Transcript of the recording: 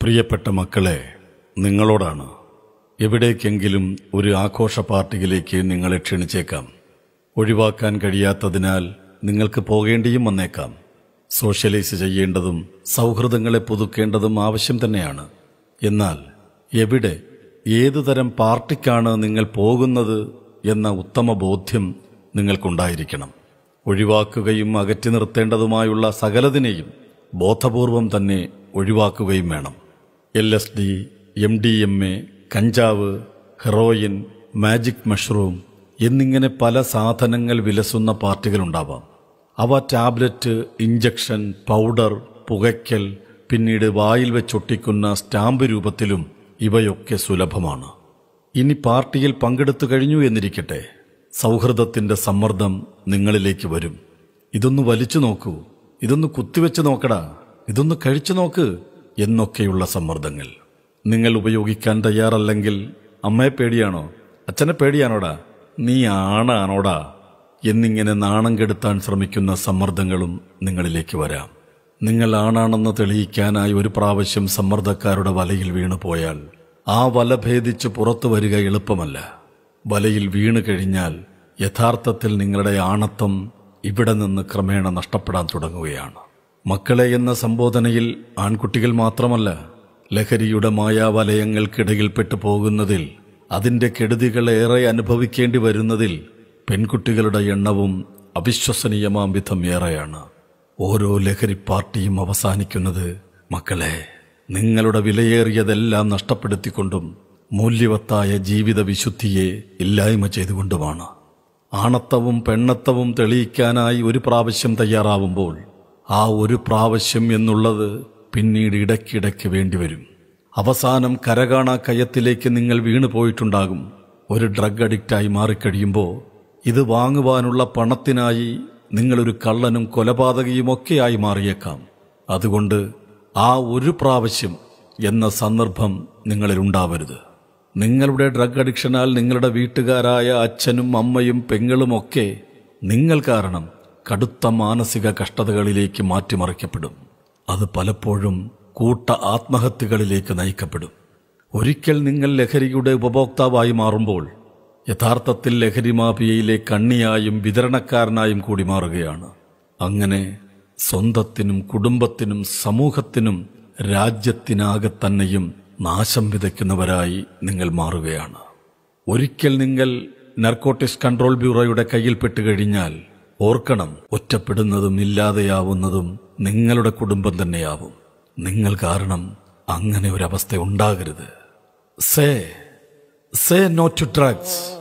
പ്രിയപ്പെട്ട മക്കളെ നിങ്ങളോടാണ് എവിടേക്കെങ്കിലും ഒരു ആഘോഷ പാർട്ടിയിലേക്ക് നിങ്ങളെ ക്ഷണിച്ചേക്കാം ഒഴിവാക്കാൻ കഴിയാത്തതിനാൽ നിങ്ങൾക്ക് പോകേണ്ടിയും വന്നേക്കാം സോഷ്യലൈസ് ചെയ്യേണ്ടതും സൗഹൃദങ്ങളെ പുതുക്കേണ്ടതും ആവശ്യം തന്നെയാണ് എന്നാൽ എവിടെ ഏതുതരം പാർട്ടിക്കാണ് നിങ്ങൾ പോകുന്നത് എന്ന ഉത്തമ ബോധ്യം നിങ്ങൾക്കുണ്ടായിരിക്കണം ഒഴിവാക്കുകയും അകറ്റി നിർത്തേണ്ടതുമായുള്ള സകലതിനെയും ബോധപൂർവം തന്നെ ഒഴിവാക്കുകയും വേണം L S D M D M A കഞ്ചാവ് ഹെറോയിൻ മാജിക് മഷ്റൂം എന്നിങ്ങനെ പല സാധനങ്ങൾ വിലസുന്ന പാർട്ടികളുണ്ടാവാം അവ ടാബ്ലറ്റ് ഇഞ്ചക്ഷൻ പൗഡർ പുകയ്ക്കൽ പിന്നീട് വായിൽ വെച്ചൊട്ടിക്കുന്ന സ്റ്റാമ്പ് രൂപത്തിലും ഇവയൊക്കെ സുലഭമാണ് ഇനി പാർട്ടിയിൽ പങ്കെടുത്തു കഴിഞ്ഞു എന്നിരിക്കട്ടെ സൗഹൃദത്തിന്റെ സമ്മർദ്ദം നിങ്ങളിലേക്ക് വരും ഇതൊന്ന് വലിച്ചു നോക്കൂ ഇതൊന്ന് കുത്തിവെച്ച് നോക്കടാ ഇതൊന്ന് കഴിച്ചു നോക്ക് എന്നൊക്കെയുള്ള സമ്മർദ്ദങ്ങൾ നിങ്ങൾ ഉപയോഗിക്കാൻ തയ്യാറല്ലെങ്കിൽ അമ്മയെ പേടിയാണോ അച്ഛനെ പേടിയാണോടാ നീ ആണാണോടാ എന്നിങ്ങനെ നാണം കെടുത്താൻ ശ്രമിക്കുന്ന സമ്മർദ്ദങ്ങളും നിങ്ങളിലേക്ക് വരാം നിങ്ങൾ ആണാണെന്ന് തെളിയിക്കാനായി ഒരു പ്രാവശ്യം സമ്മർദ്ദക്കാരുടെ വലയിൽ വീണു പോയാൽ ആ വല ഭേദിച്ച് പുറത്തു വരിക എളുപ്പമല്ല വലയിൽ വീണു കഴിഞ്ഞാൽ യഥാർത്ഥത്തിൽ നിങ്ങളുടെ ആണത്വം ഇവിടെ നിന്ന് ക്രമേണ നഷ്ടപ്പെടാൻ തുടങ്ങുകയാണ് മക്കളെ എന്ന സംബോധനയിൽ ആൺകുട്ടികൾ മാത്രമല്ല ലഹരിയുടെ മായാവലയങ്ങൾക്കിടയിൽപ്പെട്ടു പോകുന്നതിൽ അതിന്റെ കെടുതികൾ ഏറെ അനുഭവിക്കേണ്ടി വരുന്നതിൽ പെൺകുട്ടികളുടെ എണ്ണവും അവിശ്വസനീയമാം വിധം ഏറെയാണ് ഓരോ ലഹരി പാർട്ടിയും അവസാനിക്കുന്നത് മക്കളെ നിങ്ങളുടെ വിലയേറിയതെല്ലാം നഷ്ടപ്പെടുത്തിക്കൊണ്ടും മൂല്യവത്തായ ജീവിത വിശുദ്ധിയെ ഇല്ലായ്മ ചെയ്തുകൊണ്ടുമാണ് ആണത്തവും പെണ്ണത്തവും തെളിയിക്കാനായി ഒരു പ്രാവശ്യം തയ്യാറാവുമ്പോൾ ആ ഒരു പ്രാവശ്യം എന്നുള്ളത് പിന്നീട് ഇടയ്ക്കിടയ്ക്ക് വേണ്ടിവരും അവസാനം കരകാണാ കയത്തിലേക്ക് നിങ്ങൾ വീണു പോയിട്ടുണ്ടാകും ഒരു ഡ്രഗ് അഡിക്റ്റായി മാറിക്കഴിയുമ്പോൾ ഇത് വാങ്ങുവാനുള്ള പണത്തിനായി നിങ്ങളൊരു കള്ളനും കൊലപാതകയുമൊക്കെയായി മാറിയേക്കാം അതുകൊണ്ട് ആ ഒരു പ്രാവശ്യം എന്ന സന്ദർഭം നിങ്ങളിൽ ഉണ്ടാവരുത് നിങ്ങളുടെ ഡ്രഗ് അഡിക്ഷനാൽ നിങ്ങളുടെ വീട്ടുകാരായ അച്ഛനും അമ്മയും പെങ്ങളുമൊക്കെ നിങ്ങൾ കാരണം കടുത്ത മാനസിക കഷ്ടതകളിലേക്ക് മാറ്റിമറിക്കപ്പെടും അത് പലപ്പോഴും കൂട്ട ആത്മഹത്യകളിലേക്ക് നയിക്കപ്പെടും ഒരിക്കൽ നിങ്ങൾ ലഹരിയുടെ ഉപഭോക്താവായി മാറുമ്പോൾ യഥാർത്ഥത്തിൽ ലഹരി മാഫിയയിലെ കണ്ണിയായും വിതരണക്കാരനായും കൂടി മാറുകയാണ് അങ്ങനെ സ്വന്തത്തിനും കുടുംബത്തിനും സമൂഹത്തിനും രാജ്യത്തിനാകെ തന്നെയും നാശം വിതയ്ക്കുന്നവരായി നിങ്ങൾ മാറുകയാണ് ഒരിക്കൽ നിങ്ങൾ നർക്കോട്ടിക്സ് കൺട്രോൾ ബ്യൂറോയുടെ കയ്യിൽപ്പെട്ട് കഴിഞ്ഞാൽ ഓർക്കണം ഒറ്റപ്പെടുന്നതും ഇല്ലാതെയാവുന്നതും നിങ്ങളുടെ കുടുംബം തന്നെയാവും നിങ്ങൾ കാരണം അങ്ങനെ ഒരവസ്ഥ ഉണ്ടാകരുത് say say no to drugs